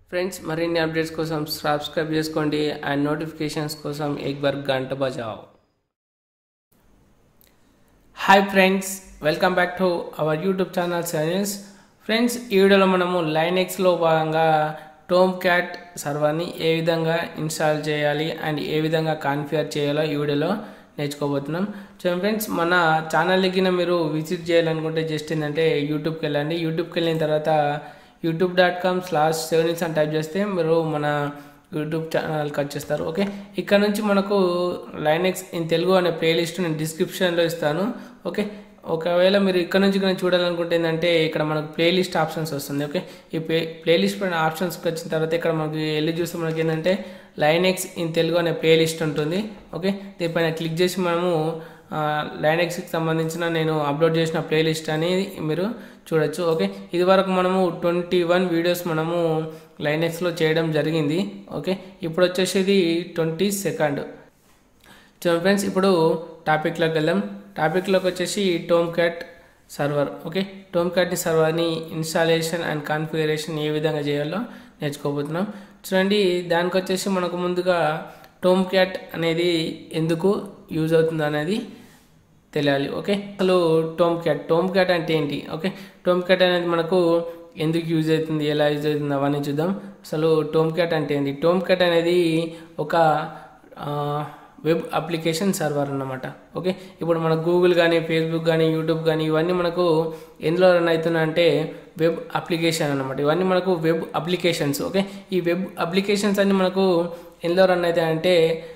friends మరిన్ని updates కోసం subscribe చేసుకోండి అండ్ నోటిఫికేషన్స్ కోసం ఎక్ బార్ గంట బజావ్ hi friends welcome back to our YouTube channel science friends ఈ వీడియోలో మనము లైనెక్స్లో భాగంగా టోమ్ క్యాట్ సర్వర్ని ఏ విధంగా ఇన్స్టాల్ చేయాలి అండ్ ఏ విధంగా కాన్ఫిగర్ చేయాలో ఈ వీడియోలో నేర్చుకోబోతున్నాం చూడండి ఫ్రెండ్స్ మన ఛానల్ దగ్గర మీరు విజిట్ చేయాలనుకుంటే జస్ట్ ఏంటంటే యూట్యూబ్కి వెళ్ళండి యూట్యూబ్కి వెళ్ళిన తర్వాత యూట్యూబ్ డాట్ కామ్ స్లాష్ సెవెనిల్స్ అని టైప్ చేస్తే మీరు మన యూట్యూబ్ ఛానల్కి వచ్చేస్తారు ఓకే ఇక్కడ నుంచి మనకు లైనెక్స్ ఇన్ తెలుగు అనే ప్లేలిస్ట్ నేను డిస్క్రిప్షన్లో ఇస్తాను ఓకే ఒకవేళ మీరు ఇక్కడ నుంచి ఇక్కడ చూడాలనుకుంటే ఏంటంటే ఇక్కడ మనకు ప్లేలిస్ట్ ఆప్షన్స్ వస్తుంది ఓకే ఈ ప్లే ప్లేలిస్ట్ పైన ఆప్షన్స్కి వచ్చిన తర్వాత ఇక్కడ మనకి వెళ్ళి చూస్తే మనకి ఏంటంటే లైనెక్స్ ఇన్ తెలుగు అనే ప్లేలిస్ట్ ఉంటుంది ఓకే దీనిపైన క్లిక్ చేసి మనము లైనెక్స్కి సంబంధించిన నేను అప్లోడ్ చేసిన ప్లేలిస్ట్ అనేది మీరు చూడొచ్చు ఓకే ఇది వరకు మనము ట్వంటీ వన్ వీడియోస్ మనము లైనెక్స్లో చేయడం జరిగింది ఓకే ఇప్పుడు వచ్చేసి ఇది ట్వంటీ సెకండ్ చూడండి ఫ్రెండ్స్ ఇప్పుడు టాపిక్లోకి వెళ్దాం టాపిక్లోకి వచ్చేసి Tomcat server okay Tomcat సర్వర్ని ఇన్స్టాలేషన్ అండ్ కాన్ఫిగరేషన్ ఏ విధంగా చేయాలో నేర్చుకోబోతున్నాం చూడండి దానికి వచ్చేసి మనకు ముందుగా టోమ్ క్యాట్ అనేది ఎందుకు యూజ్ అవుతుంది అనేది తెలియాలి ఓకే అసలు టోమ్ క్యాట్ టోమ్ క్యాట్ అంటే ఏంటి ఓకే టోమ్ క్యాట్ అనేది మనకు ఎందుకు యూజ్ అవుతుంది ఎలా యూజ్ అవుతుంది అవన్నీ చూద్దాం అసలు టోమ్ క్యాట్ అంటే ఏంటి టోమ్ క్యాట్ అనేది ఒక వెబ్ అప్లికేషన్ సర్వర్ అన్నమాట ఓకే ఇప్పుడు మన గూగుల్ కానీ ఫేస్బుక్ కానీ యూట్యూబ్ కానీ ఇవన్నీ మనకు ఎందులో రన్ అవుతున్నాయి అంటే వెబ్ అప్లికేషన్ అనమాట ఇవన్నీ మనకు వెబ్ అప్లికేషన్స్ ఓకే ఈ వెబ్ అప్లికేషన్స్ అన్ని మనకు ఎందులో రన్ అవుతాయి అంటే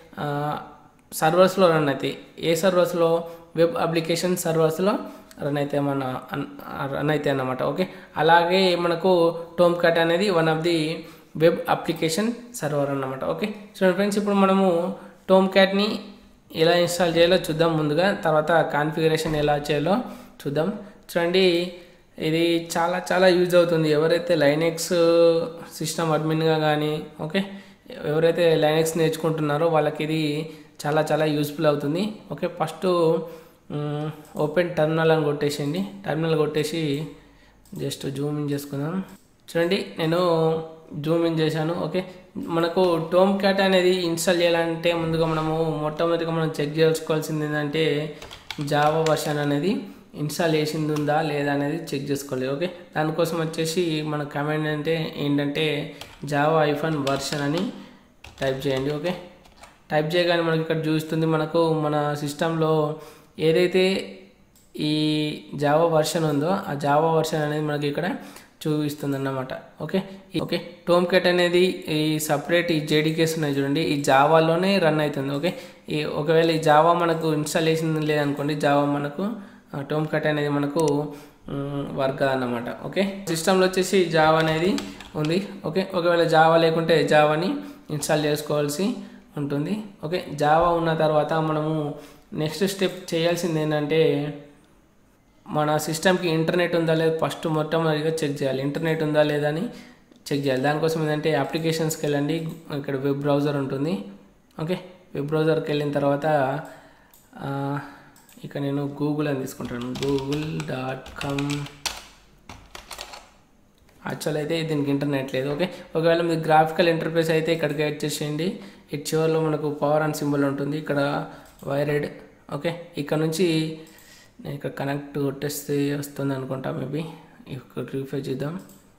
సర్వర్స్లో రన్ అవుతాయి ఏ సర్వర్స్లో వెబ్ అప్లికేషన్ సర్వర్స్లో రన్ అయితే మన రన్ అవుతాయి అన్నమాట ఓకే అలాగే మనకు టోమ్ కట్ అనేది one of the web application server అన్నమాట ఓకే చూడండి ఫ్రెండ్స్ ఇప్పుడు మనము టోమ్ క్యాట్ని ఎలా ఇన్స్టాల్ చేయాలో చూద్దాం ముందుగా తర్వాత కాన్ఫిగరేషన్ ఎలా చేయాలో చూద్దాం చూడండి ఇది చాలా చాలా యూజ్ అవుతుంది ఎవరైతే లైనెక్స్ సిస్టమ్ అడ్మిన్గా కానీ ఓకే ఎవరైతే లైనెక్స్ నేర్చుకుంటున్నారో వాళ్ళకి ఇది చాలా చాలా యూస్ఫుల్ అవుతుంది ఓకే ఫస్ట్ ఓపెన్ టర్మినల్ అని కొట్టేసింది టర్మినల్ కొట్టేసి జస్ట్ జూమ్ ఇన్ చేసుకుందాం చూడండి నేను జూమ్ ఇన్ చేశాను ఓకే మనకు టోమ్ క్యాట్ అనేది ఇన్స్టాల్ చేయాలంటే ముందుగా మనము మొట్టమొదటిగా మనం చెక్ చేసుకోవాల్సింది ఏంటంటే జావా వర్షన్ అనేది ఇన్స్టాల్ చేసింది ఉందా లేదా అనేది చెక్ చేసుకోవాలి ఓకే దానికోసం వచ్చేసి మన కమాండ్ అంటే ఏంటంటే జావా ఐఫోన్ వర్షన్ అని టైప్ చేయండి ఓకే టైప్ చేయగానే మనకి ఇక్కడ చూస్తుంది మనకు మన సిస్టంలో ఏదైతే ఈ జావా వర్షన్ ఉందో ఆ జావా వర్షన్ అనేది మనకి ఇక్కడ చూపిస్తుంది అన్నమాట ఓకే ఓకే టోమ్ కెట్ అనేది ఈ సపరేట్ ఈ జేడీకేస్ ఉన్నాయి చూడండి ఈ జావాలోనే రన్ అవుతుంది ఓకే ఈ ఒకవేళ ఈ జావా మనకు ఇన్స్టాల్ చేసింది లేదనుకోండి జావా మనకు టోమ్ కట్ అనేది మనకు వర్క్ అన్నమాట ఓకే సిస్టంలో వచ్చేసి జావా అనేది ఉంది ఓకే ఒకవేళ జావా లేకుంటే జావాని ఇన్స్టాల్ చేసుకోవాల్సి ఉంటుంది ఓకే జావా ఉన్న తర్వాత మనము నెక్స్ట్ స్టెప్ చేయాల్సింది ఏంటంటే మన సిస్టమ్కి ఇంటర్నెట్ ఉందా లేదా ఫస్ట్ మొట్టమొదటిగా చెక్ చేయాలి ఇంటర్నెట్ ఉందా లేదా అని చెక్ చేయాలి దానికోసం ఏంటంటే అప్లికేషన్స్కి వెళ్ళండి ఇక్కడ వెబ్ బ్రౌజర్ ఉంటుంది ఓకే వెబ్ బ్రౌజర్కి వెళ్ళిన తర్వాత ఇక నేను గూగుల్ అని తీసుకుంటాను గూగుల్ డాట్ కామ్ యాక్చువల్ అయితే దీనికి ఇంటర్నెట్ లేదు ఓకే ఒకవేళ మీకు గ్రాఫికల్ ఇంటర్ఫేస్ అయితే ఇక్కడికి వచ్చేసేయండి ఇటు చివరిలో మనకు పవర్ అండ్ సింబల్ ఉంటుంది ఇక్కడ వైరెడ్ ఓకే ఇక్కడ నుంచి నేను ఇక్కడ కనెక్ట్ కొట్టేస్తే వస్తుంది అనుకుంటా మేబీ ఇక్కడ రిఫ్రెష్ చేద్దాం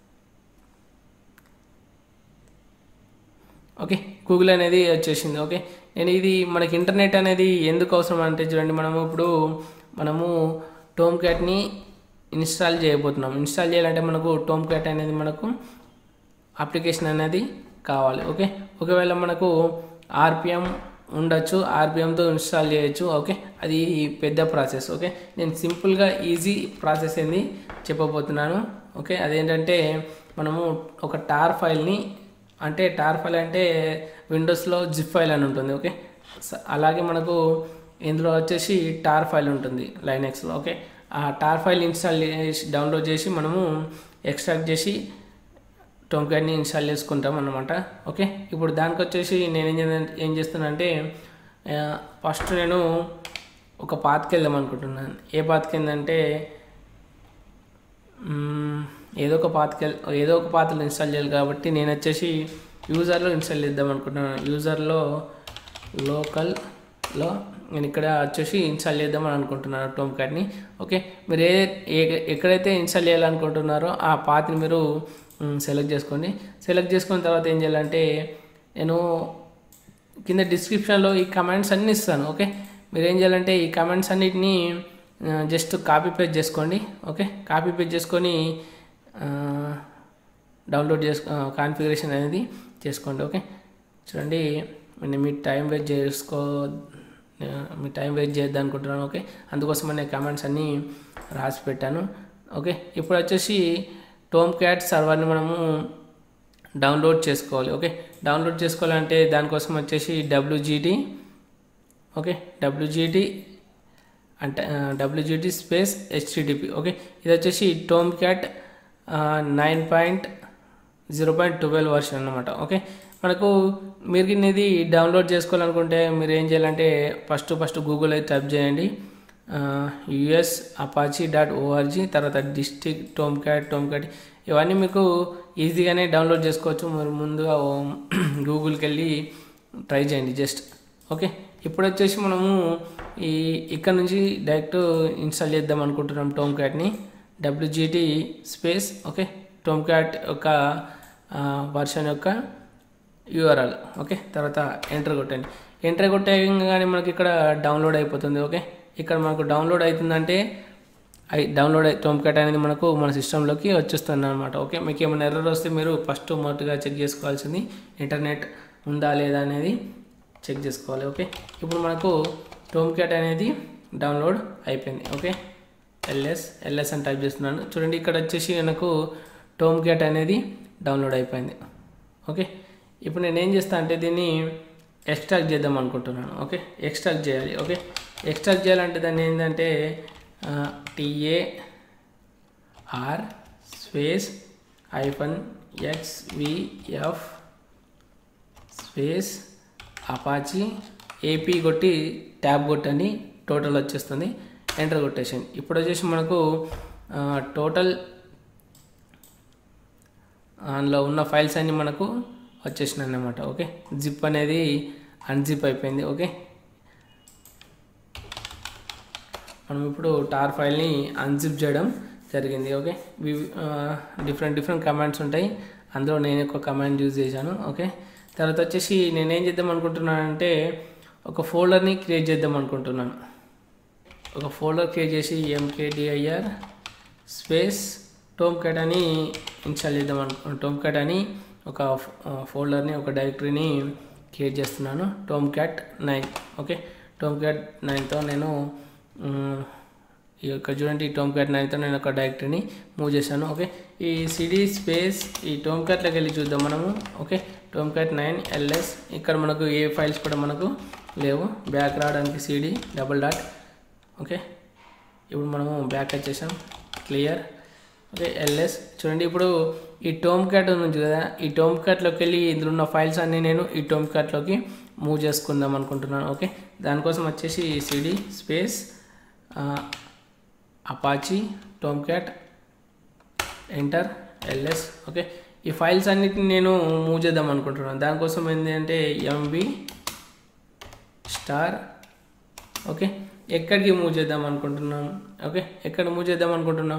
ఓకే గూగుల్ అనేది వచ్చేసింది ఓకే నేను ఇది మనకి ఇంటర్నెట్ అనేది ఎందుకు అవసరం అంటే చూడండి మనము ఇప్పుడు మనము టోమ్ క్యాట్ని ఇన్స్టాల్ చేయబోతున్నాం ఇన్స్టాల్ చేయాలంటే మనకు టోమ్ క్యాట్ అనేది మనకు అప్లికేషన్ అనేది కావాలి ఓకే ఒకవేళ మనకు ఆర్పిఎం ఉండొచ్చు ఆర్పిఎంతో ఇన్స్టాల్ చేయొచ్చు ఓకే అది పెద్ద ప్రాసెస్ ఓకే నేను సింపుల్గా ఈజీ ప్రాసెస్ ఏంది చెప్పబోతున్నాను ఓకే అదేంటంటే మనము ఒక టార్ ఫైల్ని అంటే టార్ ఫైల్ అంటే విండోస్లో జిప్ ఫైల్ అని ఉంటుంది ఓకే అలాగే మనకు ఇందులో వచ్చేసి టార్ ఫైల్ ఉంటుంది లైనెక్స్లో ఓకే ఆ టార్ ఫైల్ ఇన్స్టాల్ చేసి డౌన్లోడ్ చేసి మనము ఎక్స్ట్రాక్ట్ చేసి టోమ్కాడ్ని ఇన్స్టాల్ చేసుకుంటాం అనమాట ఓకే ఇప్పుడు దానికి వచ్చేసి నేను ఏం ఏం చేస్తానంటే ఫస్ట్ నేను ఒక పాత్కి వెళ్దాం అనుకుంటున్నాను ఏ పాత్కి ఏంటంటే ఏదో ఒక పాత్కి ఏదో ఒక పాత్రలో ఇన్స్టాల్ చేయాలి కాబట్టి నేను వచ్చేసి యూజర్లో ఇన్స్టాల్ చేద్దాం అనుకుంటున్నాను యూజర్లో లోకల్లో నేను ఇక్కడ వచ్చేసి ఇన్స్టాల్ చేద్దామని అనుకుంటున్నాను టోమ్ క్యాట్ని ఓకే మీరు ఏ ఏ- ఎక్కడైతే ఇన్స్టాల్ చేయాలనుకుంటున్నారో ఆ పాత్ని మీరు సెలెక్ట్ చేసుకోండి సెలెక్ట్ చేసుకున్న తర్వాత ఏం చేయాలంటే నేను కింద డిస్క్రిప్షన్లో ఈ కమెంట్స్ అన్నీ ఇస్తాను ఓకే మీరు ఏం చేయాలంటే ఈ కమెంట్స్ అన్నిటిని జస్ట్ కాపీ పేస్ట్ చేసుకోండి ఓకే కాపీ పేస్ట్ చేసుకొని ఆ, డౌన్లోడ్ చేసుకో కాన్ఫిగరేషన్ అనేది చేసుకోండి ఓకే చూడండి నేను మీ టైం వేస్ట్ చేసుకో ఆ, మీ టైం వేస్ట్ చేద్దాం అనుకుంటున్నాను ఓకే అందుకోసం నేను కమెంట్స్ అన్నీ రాసి పెట్టాను ఓకే ఇప్పుడు వచ్చేసి టోమ్ క్యాట్ సర్వర్ని మనము డౌన్లోడ్ చేసుకోవాలి ఓకే డౌన్లోడ్ చేసుకోవాలంటే దానికోసం వచ్చేసి డబ్ల్యూజీటీ ఓకే డబ్ల్యూజీటీ అంటే డబ్ల్యూజీటీ స్పేస్ హెచ్టిడిపి ఓకే ఇది వచ్చేసి Tomcat nine point zero point twelve version అనమాట ఓకే మనకు మీరు ఇది డౌన్లోడ్ చేసుకోవాలనుకుంటే మీరు ఏం చేయాలంటే ఫస్ట్ ఫస్ట్ గూగుల్ అయితే టైప్ చేయండి యుఎస్ అపాచీ డాట్ ఓఆర్జీ తర్వాత dist Tomcat Tomcat ఇవన్నీ మీకు ఈజీగానే డౌన్లోడ్ చేసుకోవచ్చు మీరు ముందుగా గూగుల్కి వెళ్ళి ట్రై చేయండి జస్ట్ ఓకే ఇప్పుడు వచ్చేసి మనము ఈ ఇక్కడ నుంచి డైరెక్ట్ ఇన్స్టాల్ చేద్దాం అనుకుంటున్నాం టోమ్ క్యాట్ని డబ్ల్యూజీటీ స్పేస్ ఓకే టోమ్ క్యాట్ యొక్క వర్షన్ యొక్క యూఆర్ఎల్ ఓకే తర్వాత ఎంటర్ కొట్టండి ఎంటర్ కొట్టగానే మనకి ఇక్కడ డౌన్లోడ్ అయిపోతుంది ఓకే ఇక్కడ మనకు డౌన్లోడ్ అవుతుందంటే అయి డౌన్లోడ్ టోమ్ క్యాట్ అనేది మనకు మన సిస్టంలోకి వచ్చేస్తుంది అనమాట ఓకే మీకు ఏమైనా ఎర్రర్ వస్తే మీరు ఫస్ట్ మొదటిగా చెక్ చేసుకోవాల్సింది ఇంటర్నెట్ ఉందా లేదా అనేది చెక్ చేసుకోవాలి ఓకే ఇప్పుడు మనకు టోమ్ క్యాట్ అనేది డౌన్లోడ్ అయిపోయింది ఓకే ఎల్ఎస్ ఎల్ఎస్ అని టైప్ చేస్తున్నాను చూడండి ఇక్కడ వచ్చేసి నాకు టోమ్ క్యాట్ అనేది డౌన్లోడ్ అయిపోయింది ఓకే ఇప్పుడు నేను ఏం చేస్తా అంటే దీన్ని ఎక్స్ట్రాక్ట్ చేద్దాం అనుకుంటున్నాను ఓకే ఎక్స్ట్రాక్ట్ చేయాలి ఓకే ఎక్స్ట్రాక్ట్ చేయాలంటే దాన్ని ఏంటంటే TA R space hyphen XVF space Apache AP కొట్టి ట్యాబ్ కొట్టని టోటల్ వచ్చేస్తుంది ఎంటర్ కొట్టేసింది ఇప్పుడు వచ్చేసి మనకు టోటల్ అందులో ఉన్న ఫైల్స్ అన్నీ మనకు వచ్చేసినాయి అన్నమాట ఓకే జిప్ అనేది అన్జిప్ అయిపోయింది ఓకే మనం ఇప్పుడు టార్ ఫైల్ని అన్జిప్ చేయడం జరిగింది ఓకే డిఫరెంట్ డిఫరెంట్ కమాండ్స్ ఉంటాయి అందులో నేను ఒక కమాండ్ యూజ్ చేశాను ఓకే తర్వాత వచ్చేసి నేనేం చేద్దాం అనుకుంటున్నానంటే ఒక ఫోల్డర్ని క్రియేట్ చేద్దాం అనుకుంటున్నాను ఒక ఫోల్డర్ క్రియేట్ చేసి ఎంకేడిఐఆర్ స్పేస్ టోమ్ క్యాట్ అని ఇన్స్టాల్ చేద్దాం అనుకుంటున్నాను టోమ్ క్యాట్ అని ఒక ఫోల్డర్ని ఒక డైరెక్టరీని క్రియేట్ చేస్తున్నాను Tomcat nine okay Tomcat నైన్తో నేను మ్, ఈ యొక్క చూడండి ఈ టోమ్ క్యాట్ నైన్తో నేను ఒక డైరెక్టరీని మూవ్ చేశాను ఓకే ఈ సిడి స్పేస్ ఈ టోమ్ క్యాట్లోకి వెళ్ళి చూద్దాం మనము okay Tomcat nine LS ఇక్కడ మనకు ఏ ఫైల్స్ కూడా మనకు లేవు బ్యాక్ రావడానికి సిడి డబుల్ డాట్ ఓకే ఇప్పుడు మనము బ్యాక్ వచ్చేసాం క్లియర్ ఓకే ఎల్ఎస్ చూడండి ఇప్పుడు ఈ టోమ్ క్యాట్ ఉంది కదా ఈ టోమ్ క్యాట్లోకి వెళ్ళి ఇందులో ఉన్న ఫైల్స్ అన్నీ నేను ఈ టోమ్ క్యాట్లోకి మూవ్ చేసుకుందాం అనుకుంటున్నాను ఓకే దానికోసం వచ్చేసి CD space Apache Tomcat enter LS okay ఈ ఫైల్స్ అన్నిటిని నేను మూవ్ చేద్దాం అనుకుంటున్నాను దానికోసం ఏంటి అంటే ఎంబి స్టార్ ఓకే ఎక్కడికి మూవ్ చేద్దాం అనుకుంటున్నాం ఓకే ఎక్కడ మూవ్ చేద్దాం అనుకుంటున్నాం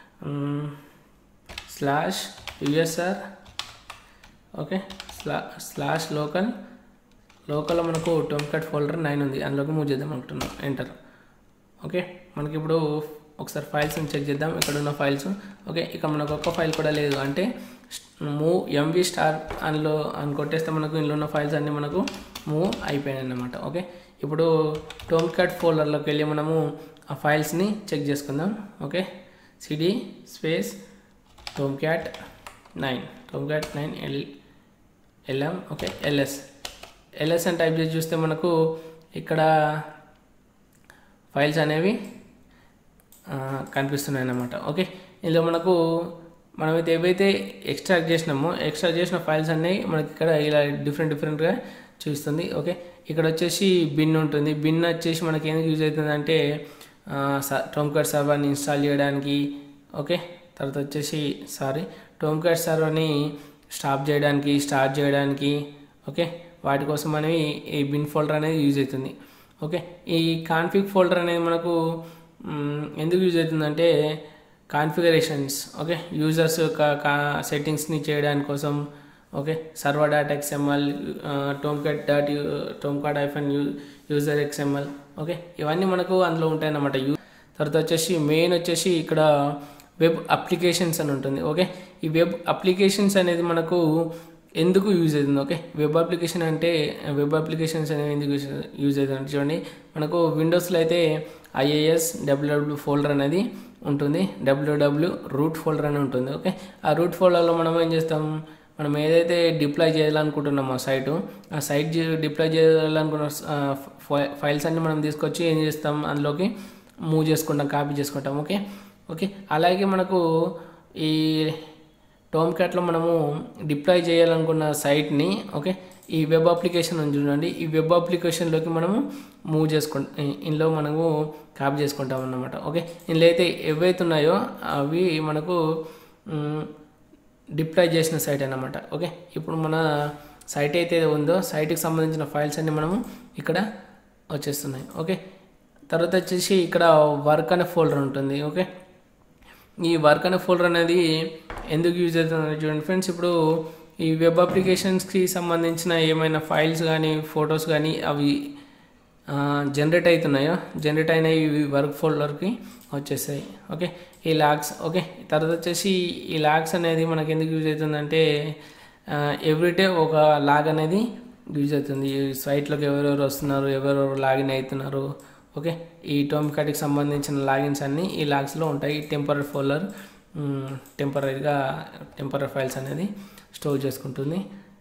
slash USR okay slash slash local లోకల్లో మనకు టోమ్ కట్ ఫోల్డర్ నైన్ ఉంది అందులోకి మూవ్ చేద్దాం అనుకుంటున్నాం ఎంటర్ ఓకే మనకి ఇప్పుడు ఒకసారి ఫైల్స్ చెక్ చేద్దాం ఇక్కడ ఉన్న ఫైల్స్ ఓకే ఇక్కడ మనకు ఒక్క ఫైల్ కూడా లేదు అంటే మూవ్ ఎంవి స్టార్ అందులో అని కొట్టేస్తే మనకు ఇందులో ఉన్న ఫైల్స్ అన్నీ మనకు మూవ్ అయిపోయాయి అన్నమాట ఓకే ఇప్పుడు టోమ్ క్యాట్ ఫోల్డర్లోకి వెళ్ళి మనము ఆ ఫైల్స్ని చెక్ చేసుకుందాం okay CD space Tomcat nine Tomcat nine L LM okay LS LS అని టైప్ చేసి చూస్తే మనకు ఇక్కడ ఫైల్స్ అనేవి ఆ, కనిపిస్తున్నాయి అన్నమాట ఓకే ఇందులో మనకు మనమైతే ఏవైతే ఎక్స్ట్రాక్ట్ చేసినామో ఎక్స్ట్రాక్ట్ చేసిన ఫైల్స్ అన్నీ మనకి ఇక్కడ ఇలా డిఫరెంట్ డిఫరెంట్గా చూస్తుంది ఓకే ఇక్కడ వచ్చేసి బిన్ ఉంటుంది బిన్ వచ్చేసి మనకి ఎందుకు యూజ్ అవుతుంది అంటే టోమ్ కార్డ్ సర్వర్ని ఇన్స్టాల్ చేయడానికి ఓకే తర్వాత వచ్చేసి సారీ టోమ్ క్యాట్ సర్వర్ని స్టాప్ చేయడానికి స్టార్ట్ చేయడానికి ఓకే వాటి కోసం మనవి ఈ బిన్ ఫోల్డర్ అనేది యూజ్ అవుతుంది ఓకే ఈ కాన్ఫిగ్ ఫోల్డర్ అనేది మనకు మ్, ఎందుకు యూజ్ అవుతుందంటే కాన్ఫిగరేషన్స్ ఓకే యూజర్స్ యొక్క సెట్టింగ్స్ని చేయడానికి కోసం okay server dot XML Tomcat dot Tomcat hyphen U user XML okay ఇవన్నీ మనకు అందులో ఉంటాయన్నమాట యూ తర్వాత వచ్చేసి మెయిన్ వచ్చేసి ఇక్కడ వెబ్ అప్లికేషన్స్ అని ఉంటుంది ఓకే ఈ వెబ్ అప్లికేషన్స్ అనేది మనకు ఎందుకు యూజ్ అవుతుంది ఓకే వెబ్ అప్లికేషన్ అంటే వెబ్ అప్లికేషన్స్ అనేవి ఎందుకు యూజ్ యూజ్ అవుతుంది చూడండి మనకు విండోస్లో అయితే ఐఏఎస్ డబ్ల్యూడబ్ల్యూ ఫోల్డర్ అనేది ఉంటుంది డబ్ల్యూడబ్ల్యూ రూట్ ఫోల్డర్ అని ఉంటుంది ఓకే ఆ రూట్ ఫోల్డర్లో మనం ఏం చేస్తాం మనం ఏదైతే డిప్లాయ్ చేయాలనుకుంటున్నామో ఆ సైటు ఆ సైట్ డిప్లాయ్ చేయాలనుకున్న ఆ, ఫై- ఫైల్స్ అన్ని మనం తీసుకొచ్చి ఏం చేస్తాం అందులోకి మూవ్ చేసుకుంటాం కాపీ చేసుకుంటాం ఓకే ఓకే అలాగే మనకు ఈ టోమ్ క్యాట్లో మనము డిప్లాయ్ చేయాలనుకున్న సైట్ని ఓకే ఈ వెబ్ అప్లికేషన్ ఉంది చూడండి ఈ వెబ్ అప్లికేషన్లోకి మనము మూవ్ చేసుకుంటాం ఇందులో మనము కాపీ చేసుకుంటాం అన్నమాట ఓకే ఇందులో అయితే ఏవైతే ఉన్నాయో అవి మనకు మ్, డిప్లాయ్ చేసిన సైట్ అన్నమాట ఓకే ఇప్పుడు మన సైట్ అయితే ఉందో సైట్కి సంబంధించిన ఫైల్స్ అన్ని మనము ఇక్కడ వచ్చేస్తున్నాయి ఓకే తర్వాత వచ్చేసి ఇక్కడ వర్క్ అనే ఫోల్డర్ ఉంటుంది ఓకే ఈ వర్క్ అనే ఫోల్డర్ అనేది ఎందుకు యూజ్ అవుతుంది చూడండి ఫ్రెండ్స్ ఇప్పుడు ఈ వెబ్ అప్లికేషన్స్కి సంబంధించిన ఏమైనా ఫైల్స్ కానీ ఫొటోస్ కానీ అవి జనరేట్ అవుతున్నాయో జనరేట్ అయిన ఈ వర్క్ ఫోల్డర్కి వచ్చేసాయి ఓకే ఈ లాగ్స్ ఓకే తర్వాత వచ్చేసి ఈ లాగ్స్ అనేది మనకి ఎందుకు యూజ్ అవుతుందంటే ఎవ్రీడే ఒక లాగ్ అనేది యూజ్ అవుతుంది ఈ సైట్లోకి ఎవరెవరు వస్తున్నారు ఎవరెవరు లాగిన్ అవుతున్నారు ఓకే ఈ టోమ్ కార్డ్కి సంబంధించిన లాగిన్స్ అన్నీ ఈ లాగ్స్లో ఉంటాయి టెంపరీ ఫోల్డర్ టెంపరీగా టెంపరీ ఫైల్స్ అనేది స్టోర్ చేసుకుంటుంది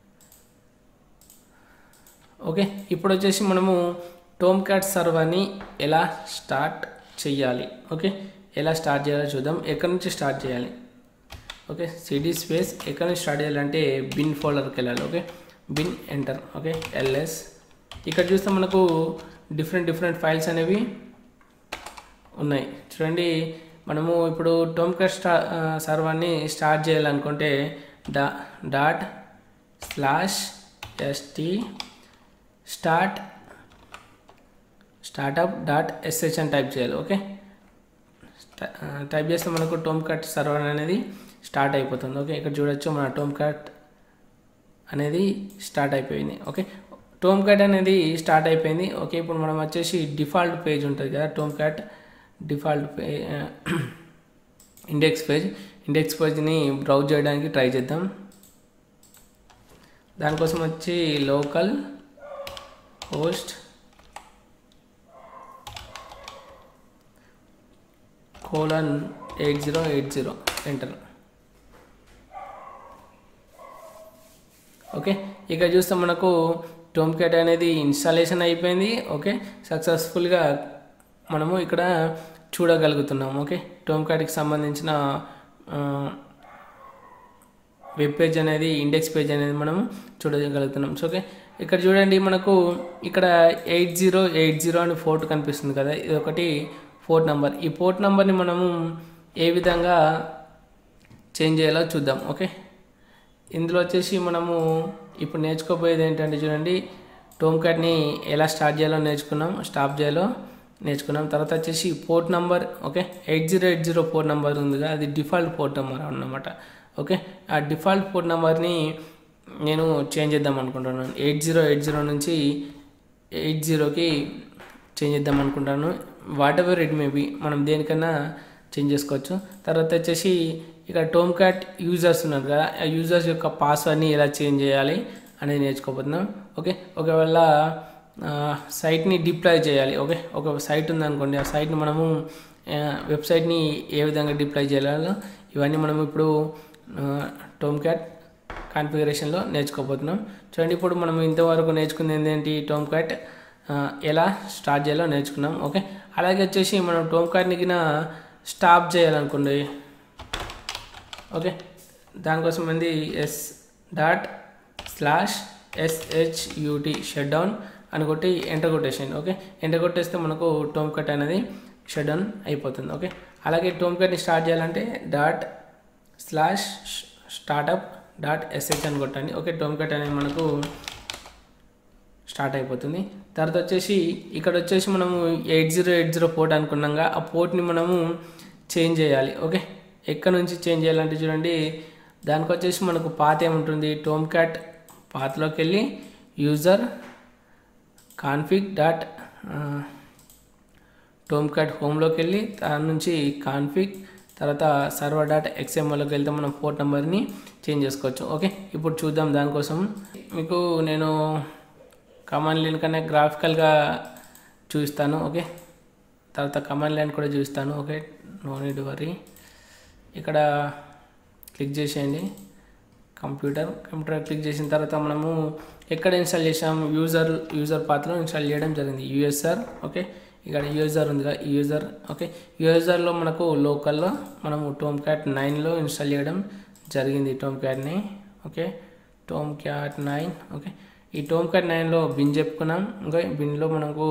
ఓకే ఇప్పుడు వచ్చేసి మనము టోమ్ క్యాట్ సర్వర్ని ఎలా స్టార్ట్ చేయాలి ఓకే ఎలా స్టార్ట్ చేయాలో చూద్దాం ఎక్కడి నుంచి స్టార్ట్ చేయాలి ఓకే సిడీ స్పేస్ ఎక్కడి నుంచి స్టార్ట్ చేయాలంటే బిన్ ఫోల్డర్కి వెళ్ళాలి okay bin enter okay LS ఇక్కడ చూస్తే మనకు డిఫరెంట్ డిఫరెంట్ ఫైల్స్ అనేవి ఉన్నాయి చూడండి మనము ఇప్పుడు టోమ్ క్యాట్ స్టా సర్వర్ని స్టార్ట్ చేయాలనుకుంటే డా dot slash ST start startup dot SH అని టైప్ చేయాలి ఓకే స్టా- ఆ, టైప్ చేస్తే మనకు టోమ్ కట్ సర్వర్ అనేది స్టార్ట్ అయిపోతుంది ఓకే ఇక్కడ చూడొచ్చు మన టోమ్ కట్ అనేది స్టార్ట్ అయిపోయింది ఓకే టోమ్ కట్ అనేది స్టార్ట్ అయిపోయింది ఓకే ఇప్పుడు మనం వచ్చేసి డిఫాల్ట్ పేజ్ ఉంటుంది కదా Tomcat default page index page index పేజ్ని బ్రౌజ్ చేయడానికి ట్రై చేద్దాం దానికోసం వచ్చి localhost colon eight zero eight zero enter okay ఇక చూస్తే మనకు టోమ్ క్యాట్ అనేది ఇన్స్టాలేషన్ అయిపోయింది ఓకే సక్సెస్ఫుల్గా మనము ఇక్కడ చూడగలుగుతున్నాము ఓకే టోమ్ క్యాట్కి సంబంధించిన ఆ, వెబ్ పేజ్ అనేది ఇండెక్స్ పేజ్ అనేది మనం చూడగలుగుతున్నాం సో ఓకే ఇక్కడ చూడండి మనకు ఇక్కడ ఎయిట్ జీరో ఎయిట్ జీరో అని ఫోర్ట్ కనిపిస్తుంది కదా ఇది ఒకటి పోర్ట్ నెంబర్ ఈ పోర్ట్ నెంబర్ని మనము ఏ విధంగా చేంజ్ చేయాలో చూద్దాం ఓకే ఇందులో వచ్చేసి మనము ఇప్పుడు నేర్చుకోబోయేది ఏంటంటే చూడండి టోమ్ క్యాట్ని ఎలా స్టార్ట్ చేయాలో నేర్చుకున్నాం స్టాప్ చేయాలో నేర్చుకున్నాం తర్వాత వచ్చేసి port number okay eight zero eight zero port number ఉంది కదా అది డిఫాల్ట్ పోర్ట్ నెంబర్ అన్నమాట ఓకే ఆ డిఫాల్ట్ పోర్ట్ నెంబర్ని నేను చేంజ్ చేద్దాం అనుకుంటున్నాను ఎయిట్ జీరో ఎయిట్ జీరో నుంచి ఎయిట్ జీరోకి చేంజ్ చేద్దాం అనుకుంటాను వాట్ ఎవర్ ఇట్ మేబీ మనం దేనికన్నా చేంజ్ చేసుకోవచ్చు తర్వాత వచ్చేసి ఇక్కడ టోమ్ క్యాట్ యూజర్స్ ఉన్నారు కదా ఆ యూజర్స్ యొక్క పాస్వర్డ్ని ఎలా చేంజ్ చేయాలి అనేది నేర్చుకోబోతున్నాం ఓకే ఒకవేళ ఆ, సైట్ని డిప్లాయ్ చేయాలి ఓకే ఒక సైట్ ఉందనుకోండి ఆ సైట్ని మనము ఆ, వెబ్సైట్ని ఏ విధంగా డిప్లాయ్ చేయాలో ఇవన్నీ మనం ఇప్పుడు ఆ, టోమ్ క్యాట్ కాన్ఫిగరేషన్లో నేర్చుకోబోతున్నాం చూడండి ఇప్పుడు మనం ఇంతవరకు నేర్చుకుంది ఏంటి టోమ్ క్యాట్ ఆ, ఎలా స్టార్ట్ చేయాలో నేర్చుకున్నాం ఓకే అలాగే వచ్చేసి మనం టోమ్ క్యాట్ని కింద స్టాప్ చేయాలనుకోండి ఓకే దానికోసం ఏంది S dot slash SHUT shutdown అని కొట్టి ఎంటర్ కొట్టేసేయండి ఓకే ఎంటర్ కొట్టేస్తే మనకు టోమ్ కట్ అనేది షట్ డౌన్ అయిపోతుంది ఓకే అలాగే టోమ్ కట్ని స్టార్ట్ చేయాలంటే dot slash startup dot SH అని కొట్టండి ఓకే టోమ్ కట్ అనేది మనకు స్టార్ట్ అయిపోతుంది తర్వాత వచ్చేసి ఇక్కడ వచ్చేసి మనము eight zero eight zero port అనుకున్నాగా ఆ పోర్ట్ని మనము చేంజ్ చేయాలి ఓకే ఎక్కడ నుంచి చేంజ్ చేయాలంటే చూడండి దానికి వచ్చేసి మనకు పాత ఏముంటుంది టోమ్ క్యాట్ పాత్లోకి వెళ్ళి user config dot Tomcat హోమ్లోకి వెళ్ళి దాని నుంచి కాన్ఫిగ్ తర్వాత సర్వర్ డాట్ ఎక్స్ఎంఎల్లోకి వెళ్తే మనం పోర్ట్ నెంబర్ని చేంజ్ చేసుకోవచ్చు ఓకే ఇప్పుడు చూద్దాం దానికోసం మీకు నేను కమాండ్ లైన్ కన్నా గ్రాఫికల్గా చూపిస్తాను ఓకే తర్వాత కమాండ్ లైన్ కూడా చూపిస్తాను ఓకే నో నీడ్ వరీ ఇక్కడ క్లిక్ చేసేయండి కంప్యూటర్ కంప్యూటర్ క్లిక్ చేసిన తర్వాత మనము ఎక్కడ ఇన్స్టాల్ చేసాం యూజర్ యూజర్ పాత్రలో ఇన్స్టాల్ చేయడం జరిగింది యూఎస్ఆర్ ఓకే ఇక్కడ యూజర్ ఉంది కదా యూజర్ ఓకే యూజర్లో మనకు లోకల్లో మనము టోమ్ క్యాట్ నైన్లో ఇన్స్టాల్ చేయడం జరిగింది టోమ్ క్యాట్ని okay Tomcat nine okay ఈ టోమ్ క్యాట్ నైన్లో బిన్ చెప్పుకున్నాం ఇంకా బిన్లో మనకు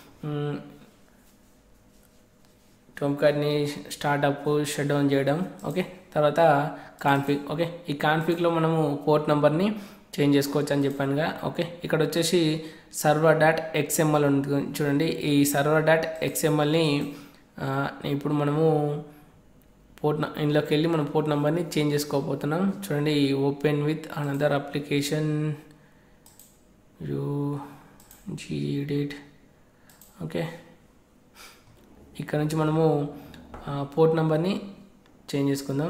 టోమ్ క్యాట్ని స్టార్టప్ షట్ డౌన్ చేయడం ఓకే తర్వాత కాన్ఫిగ్ ఓకే ఈ కాన్ఫిగ్లో మనము పోర్ట్ నెంబర్ని చేంజ్ చేసుకోవచ్చు అని చెప్పానుగా ఓకే ఇక్కడ వచ్చేసి సర్వర్ డాట్ ఎక్స్ఎంఎల్ ఉంటుంది చూడండి ఈ సర్వర్ డాట్ ఎక్స్ఎంఎల్ని ఇప్పుడు మనము పోర్ట్ ఇంట్లోకి వెళ్ళి మనం పోర్ట్ నెంబర్ని చేంజ్ చేసుకోబోతున్నాం చూడండి ఓపెన్ విత్ అనదర్ అప్లికేషన్ యూ జీడెడ్ ఓకే ఇక్కడ నుంచి మనము పోర్ట్ నెంబర్ని చేంజ్ చేసుకుందాం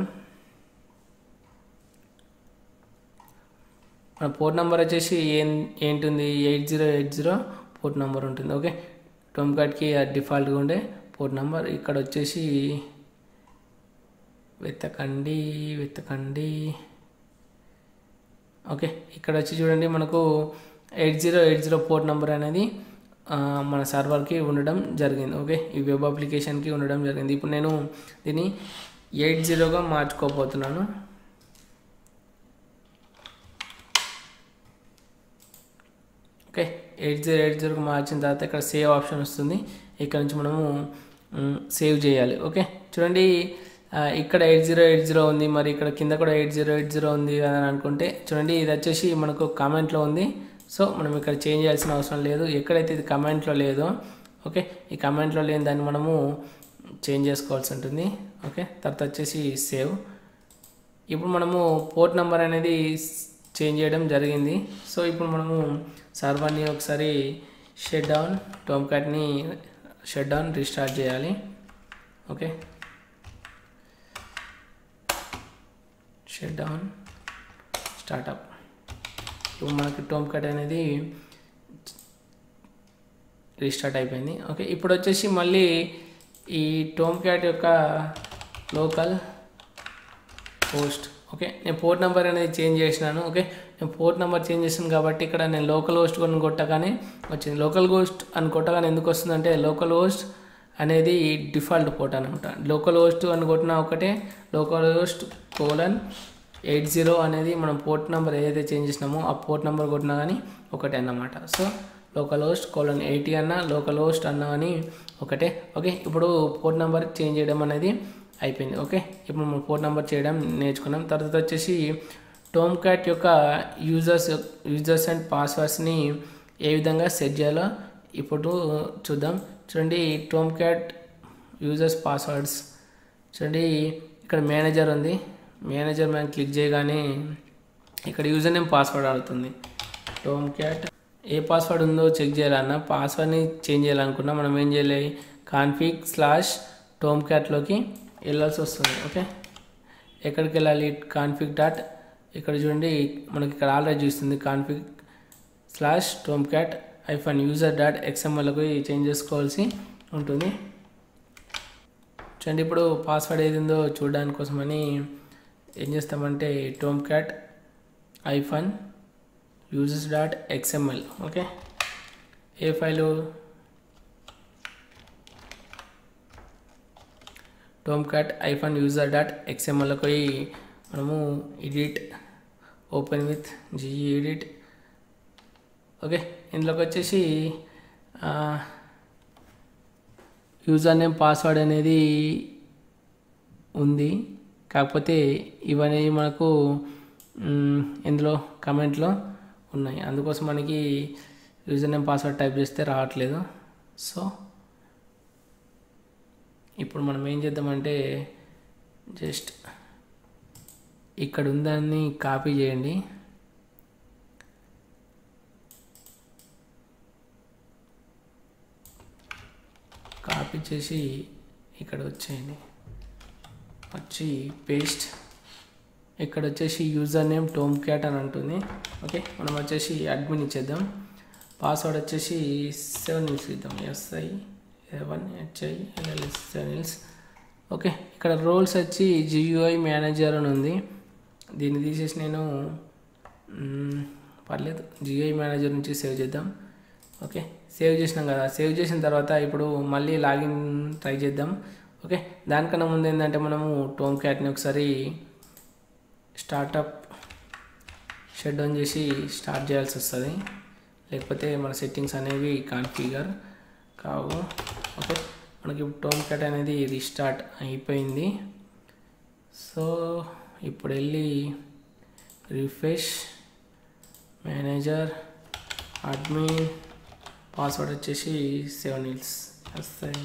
మన పోర్ట్ నెంబర్ వచ్చేసి ఏం ఏంటుంది eight zero eight zero port number ఉంటుంది ఓకే టోమ్ కార్డ్కి డిఫాల్ట్గా ఉండే పోర్ట్ నెంబర్ ఇక్కడ వచ్చేసి వెతకండి వెతకండి ఓకే ఇక్కడ వచ్చి చూడండి మనకు eight zero eight zero port number అనేది మన సర్వర్కి ఉండడం జరిగింది ఓకే ఈ వెబ్ అప్లికేషన్కి ఉండడం జరిగింది ఇప్పుడు నేను దీన్ని ఎయిట్ జీరోగా మార్చుకోబోతున్నాను ఓకే ఎయిట్ జీరో ఎయిట్ జీరోకి మార్చిన తర్వాత ఇక్కడ సేవ్ ఆప్షన్ వస్తుంది ఇక్కడ నుంచి మనము సేవ్ చేయాలి ఓకే చూడండి ఇక్కడ ఎయిట్ జీరో ఎయిట్ జీరో ఉంది మరి ఇక్కడ కింద కూడా ఎయిట్ జీరో ఎయిట్ జీరో ఉంది అని అనుకుంటే చూడండి ఇది వచ్చేసి మనకు కామెంట్లో ఉంది సో మనం ఇక్కడ చేంజ్ చేయాల్సిన అవసరం లేదు ఎక్కడైతే ఇది కమెంట్లో లేదో ఓకే ఈ కమెంట్లో లేని దాన్ని మనము చేంజ్ చేసుకోవాల్సి ఉంటుంది ఓకే తర్వాత వచ్చేసి సేవ్ ఇప్పుడు మనము పోర్ట్ నెంబర్ అనేది చేంజ్ చేయడం జరిగింది సో ఇప్పుడు మనము సర్వర్ని ఒకసారి షట్ డౌన్ టోమ్ కార్ట్ని షట్ డౌన్ రీస్టార్ట్ చేయాలి ఓకే షట్ డౌన్ స్టార్ట్అప్ ఇప్పుడు మనకి టోమ్ కట్ అనేది రీస్టార్ట్ అయిపోయింది ఓకే ఇప్పుడు వచ్చేసి మళ్ళీ ఈ టోమ్ క్యాట్ యొక్క లోకల్ పోస్ట్ ఓకే నేను పోర్ట్ నెంబర్ అనేది చేంజ్ చేసినాను ఓకే నేను పోర్ట్ నెంబర్ చేంజ్ చేసాను కాబట్టి ఇక్కడ నేను లోకల్ హోస్ట్ అని కొట్టగానే వచ్చింది లోకల్ హోస్ట్ అని కొట్టగానే ఎందుకు వస్తుందంటే లోకల్ హోస్ట్ అనేది డిఫాల్ట్ పోర్ట్ అనమాట లోకల్ హోస్ట్ అని కొట్టినా ఒకటే localhost colon eight zero అనేది మనం పోర్ట్ నెంబర్ ఏదైతే చేంజ్ చేసినామో ఆ పోర్ట్ నెంబర్ కొట్టినా కానీ ఒకటే అన్నమాట so localhost colon eighty అన్న లోకల్ హోస్ట్ అన్న అని ఒకటే ఓకే ఇప్పుడు పోర్ట్ నెంబర్ చేంజ్ చేయడం అనేది అయిపోయింది ఓకే ఇప్పుడు మనం పోర్ట్ నెంబర్ చేయడం నేర్చుకున్నాం తర్వాత వచ్చేసి టోమ్ క్యాట్ యొక్క యూజర్స్ యూజర్స్ అండ్ పాస్వర్డ్స్ని ఏ విధంగా సెట్ చేయాలో ఇప్పుడు చూద్దాం చూడండి టోమ్ క్యాట్ యూజర్స్ పాస్వర్డ్స్ చూడండి ఇక్కడ మేనేజర్ ఉంది మేనేజర్ మనం క్లిక్ చేయగానే ఇక్కడ యూజర్ నేమ్ పాస్వర్డ్ అడుగుతుంది టోమ్ క్యాట్ ఏ పాస్వర్డ్ ఉందో చెక్ చేయాలన్నా పాస్వర్డ్ని చేంజ్ చేయాలనుకున్నా మనం ఏం చేయాలి కాన్ఫిగ్ స్లాష్ టోమ్ క్యాట్లోకి వెళ్ళాల్సి వస్తుంది ఓకే ఎక్కడికి వెళ్ళాలి కాన్ఫిగ్ డాట్ ఇక్కడ చూడండి మనకి ఇక్కడ ఆల్రెడీ చూస్తుంది config slash Tomcat hyphen user dot ఎక్స్ఎంఎల్కి చేంజ్ చేసుకోవాల్సి ఉంటుంది చూడండి ఇప్పుడు పాస్వర్డ్ ఏది ఉందో చూడడానికి కోసమని ఏం చేస్తామంటే Tomcat hyphen users dot XML okay ఏ file Tomcat hyphen user dot ఎక్స్ఎంఎల్కి పోయి మనము edit open with gedit okay ఇందులోకి వచ్చేసి యూజర్ నేమ్ పాస్వర్డ్ అనేది ఉంది కాకపోతే ఇవన్నీ మనకు మ్, ఇందులో కమెంట్లో ఉన్నాయి అందుకోసం మనకి యూజర్ నేమ్ పాస్వర్డ్ టైప్ చేస్తే రావట్లేదు సో ఇప్పుడు మనం ఏం చేద్దామంటే జస్ట్ ఇక్కడ ఉందాన్ని కాపీ చేయండి కాపీ చేసి ఇక్కడ వచ్చేయండి వచ్చి పేస్ట్ ఇక్కడ వచ్చేసి యూజర్ నేమ్ టోమ్ క్యాట్ అని అంటుంది ఓకే మనం వచ్చేసి అడ్మిన్ ఇచ్చేద్దాం పాస్వర్డ్ వచ్చేసి సెవెన్ ఇల్స్ ఇద్దాం S I seven H I L L S seven hills okay ఇక్కడ రోల్స్ వచ్చి జియూఐ మేనేజర్ అని ఉంది దీన్ని తీసేసి నేను మ్, పర్లేదు జిఐ మేనేజర్ నుంచి సేవ్ చేద్దాం ఓకే సేవ్ చేసినాం కదా సేవ్ చేసిన తర్వాత ఇప్పుడు మళ్ళీ లాగిన్ ట్రై చేద్దాం ఓకే దానికన్నా ముందు ఏంటంటే మనము టోమ్ క్యాట్ని ఒకసారి స్టార్టప్ షట్ డౌన్ చేసి స్టార్ట్ చేయాల్సి వస్తుంది లేకపోతే మన సెట్టింగ్స్ అనేవి కాన్ఫిగర్ కావు ఓకే మనకి టోమ్ క్యాట్ అనేది రీస్టార్ట్ అయిపోయింది సో ఇప్పుడు వెళ్ళి రిఫ్రెష్ మేనేజర్ అడ్మిన్ పాస్వర్డ్ వచ్చేసి సెవెన్ ఇల్స్ వస్తాయి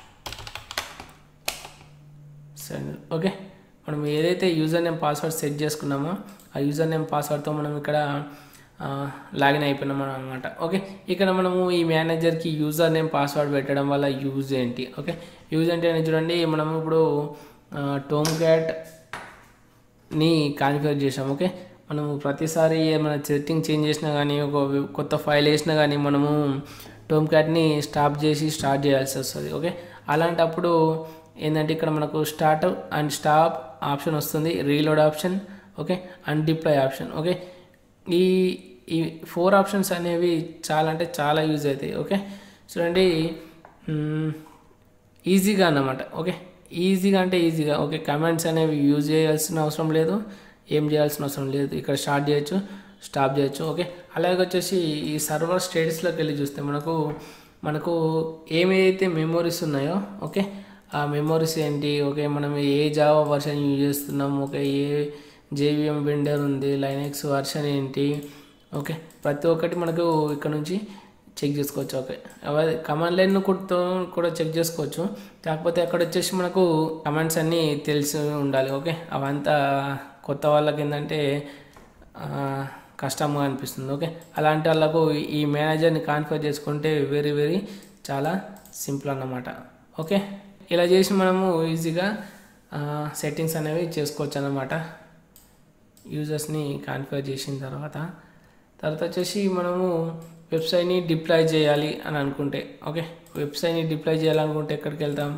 సెవెన్ ఓకే మనం ఏదైతే యూజర్ నేమ్ పాస్వర్డ్ సెట్ చేసుకున్నామో ఆ యూజర్ నేమ్ పాస్వర్డ్తో మనం ఇక్కడ లాగిన్ అయిపోయినాం అనమాట ఓకే ఇక్కడ మనము ఈ మేనేజర్కి యూజర్ నేమ్ పాస్వర్డ్ పెట్టడం వల్ల యూజ్ ఏంటి ఓకే యూజ్ ఏంటి అని చూడండి మనం ఇప్పుడు టోమ్ క్యాట్ ని కాన్ఫిగర్ చేసాం ఓకే మనము ప్రతిసారి ఏమైనా సెట్టింగ్ చేంజ్ చేసినా కానీ ఒక కొత్త ఫైల్ వేసినా కానీ మనము టోమ్ క్యాట్ని స్టాప్ చేసి స్టార్ట్ చేయాల్సి వస్తుంది ఓకే అలాంటప్పుడు ఏంటంటే ఇక్కడ మనకు స్టార్ట్ అండ్ స్టాప్ ఆప్షన్ వస్తుంది reload option okay and deploy option okay ఈ ఈ ఫోర్ ఆప్షన్స్ అనేవి చాలా అంటే చాలా యూజ్ అవుతాయి ఓకే చూడండి మ్మ్, ఈజీగా అన్నమాట ఓకే ఈజీగా అంటే ఈజీగా ఓకే కమెంట్స్ అనేవి యూజ్ చేయాల్సిన అవసరం లేదు ఏం చేయాల్సిన అవసరం లేదు ఇక్కడ స్టార్ట్ చేయొచ్చు స్టాప్ చేయొచ్చు ఓకే అలాగే వచ్చేసి ఈ సర్వర్ స్టేటస్లోకి వెళ్ళి చూస్తే మనకు మనకు ఏమైతే మెమోరీస్ ఉన్నాయో ఓకే ఆ మెమోరీస్ ఏంటి ఓకే మనం ఏ జావా వర్షన్ యూజ్ చేస్తున్నాం ఓకే ఏ జేవిఎం వెండర్ ఉంది లైనెక్స్ వర్షన్ ఏంటి ఓకే ప్రతి ఒక్కటి మనకు ఇక్కడ నుంచి చెక్ చేసుకోవచ్చు ఓకే అవి కమాండ్ లైన్ కూడా కూడా చెక్ చేసుకోవచ్చు కాకపోతే అక్కడ వచ్చేసి మనకు కమాండ్స్ అన్నీ తెలిసి ఉండాలి ఓకే అవంతా కొత్త వాళ్ళకి ఏంటంటే ఆ, కష్టంగా అనిపిస్తుంది ఓకే అలాంటి వాళ్ళకు ఈ మేనేజర్ని కాన్ఫిగర్ చేసుకుంటే వెరీ వెరీ చాలా సింపుల్ అన్నమాట ఓకే ఇలా చేసి మనము ఈజీగా సెట్టింగ్స్ అనేవి చేసుకోవచ్చు అన్నమాట యూజర్స్ని కాన్ఫిగర్ చేసిన తర్వాత తర్వాత వచ్చేసి మనము వెబ్సైట్ని డిప్లాయ్ చేయాలి అని అనుకుంటే ఓకే వెబ్సైట్ని డిప్లాయ్ చేయాలనుకుంటే ఎక్కడికి వెళ్తాం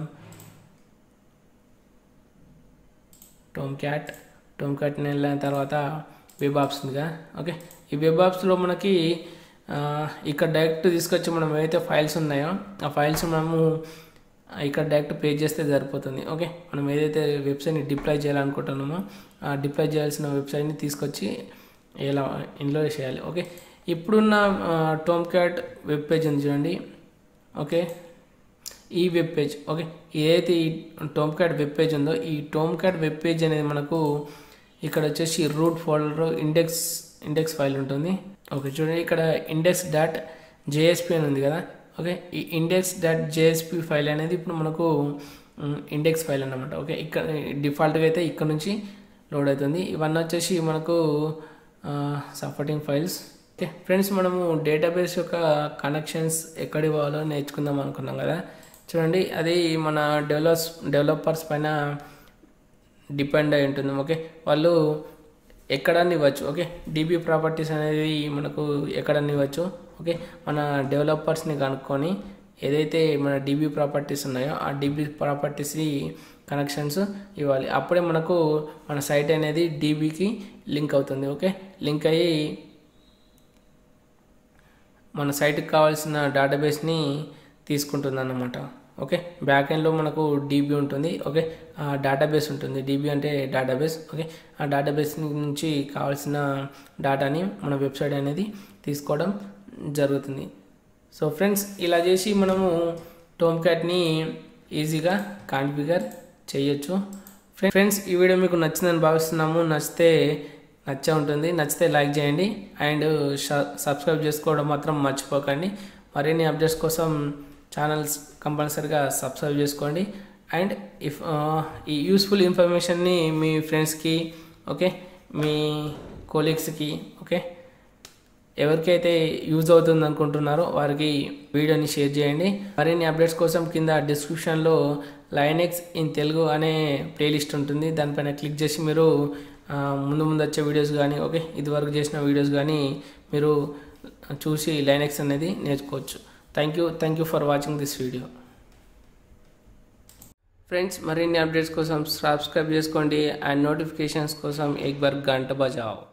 టోమ్ క్యాట్ టోమ్ క్యాట్ని వెళ్ళిన తర్వాత వెబ్ ఆప్స్ ఉందిగా ఓకే ఈ వెబ్ ఆప్స్లో మనకి ఆ, ఇక్కడ డైరెక్ట్ తీసుకొచ్చి మనం ఏవైతే ఫైల్స్ ఉన్నాయో ఆ ఫైల్స్ మనము ఇక్కడ డైరెక్ట్ పే చేస్తే సరిపోతుంది ఓకే మనం ఏదైతే వెబ్సైట్ని డిప్లాయ్ చేయాలనుకుంటున్నామో ఆ డిప్లాయ్ చేయాల్సిన వెబ్సైట్ని తీసుకొచ్చి ఇలా ఇందులో చేయాలి ఓకే ఇప్పుడున్న టోమ్ క్యాట్ వెబ్ పేజ్ ఉంది చూడండి ఓకే ఈ వెబ్ పేజ్ ఓకే ఏదైతే ఈ టోమ్ క్యాట్ వెబ్ పేజ్ ఉందో ఈ టోమ్ క్యాట్ వెబ్ పేజ్ అనేది మనకు ఇక్కడ వచ్చేసి root folder index index file ఉంటుంది ఓకే చూడండి ఇక్కడ ఇండెక్స్ డాట్ జేఎస్పి అని ఉంది కదా ఓకే ఈ ఇండెక్స్ డాట్ జేఎస్పి ఫైల్ అనేది ఇప్పుడు మనకు ఇండెక్స్ ఫైల్ అన్నమాట ఓకే ఇక్కడ డిఫాల్ట్గా అయితే ఇక్కడ నుంచి లోడ్ అవుతుంది ఇవన్నీ వచ్చేసి మనకు సపోర్టింగ్ ఫైల్స్ ఓకే ఫ్రెండ్స్ మనము డేటాబేస్ యొక్క కనెక్షన్స్ ఎక్కడ ఇవ్వాలో నేర్చుకుందాం అనుకున్నాం కదా చూడండి అది మన డెవలప్స్ డెవలపర్స్ పైన డిపెండ్ అయి ఉంటుంది ఓకే వాళ్ళు ఎక్కడన్నా ఇవ్వచ్చు ఓకే డీబీ ప్రాపర్టీస్ అనేది మనకు ఎక్కడన్నా ఇవ్వచ్చు ఓకే మన డెవలపర్స్ని కనుక్కొని ఏదైతే మన డీబీ ప్రాపర్టీస్ ఉన్నాయో ఆ డీబీ ప్రాపర్టీస్ కనెక్షన్స్ ఇవ్వాలి అప్పుడే మనకు మన సైట్ అనేది డీబీకి లింక్ అవుతుంది ఓకే లింక్ అయ్యి మన సైట్కి కావాల్సిన డేటాబేస్ని తీసుకుంటుంది అన్నమాట ఓకే బ్యాక్ ఎండ్లో మనకు డీబీ ఉంటుంది ఓకే ఆ డేటాబేస్ ఉంటుంది డీబీ అంటే డేటాబేస్ ఓకే ఆ డేటాబేస్ నుంచి కావాల్సిన డేటాని మన వెబ్సైట్ అనేది తీసుకోవడం జరుగుతుంది సో ఫ్రెండ్స్ ఇలా చేసి మనము టోమ్ క్యాట్ని ఈజీగా కాన్ఫిగర్ చేయొచ్చు ఫ్రెండ్స్ ఈ వీడియో మీకు నచ్చిందని భావిస్తున్నాము నచ్చితే నచ్చే ఉంటుంది నచ్చితే లైక్ చేయండి అండ్ సబ్స్క్రైబ్ చేసుకోవడం మాత్రం మర్చిపోకండి మరిన్ని అప్డేట్స్ కోసం ఛానల్స్ కంపల్సరీగా సబ్స్క్రైబ్ చేసుకోండి అండ్ ఇఫ్ ఈ యూస్ఫుల్ ఇన్ఫర్మేషన్ని మీ ఫ్రెండ్స్కి ఓకే మీ కోలీగ్స్కి ఓకే ఎవరికైతే యూజ్ అవుతుంది అనుకుంటున్నారో వారికి వీడియోని షేర్ చేయండి మరిన్ని అప్డేట్స్ కోసం కింద డిస్క్రిప్షన్లో లైనెక్స్ ఇన్ తెలుగు అనే ప్లేలిస్ట్ ఉంటుంది దానిపైన క్లిక్ చేసి మీరు ముందు ముందు వచ్చే వీడియోస్ కానీ ఓకే ఇదివరకు చేసిన వీడియోస్ కానీ మీరు చూసి లైనెక్స్ అనేది నేర్చుకోవచ్చు thank you thank you for watching this video friends మరిన్ని అప్డేట్స్ కోసం సబ్స్క్రైబ్ చేసుకోండి అండ్ నోటిఫికేషన్స్ కోసం ఎక్ బార్ గంట బజావ్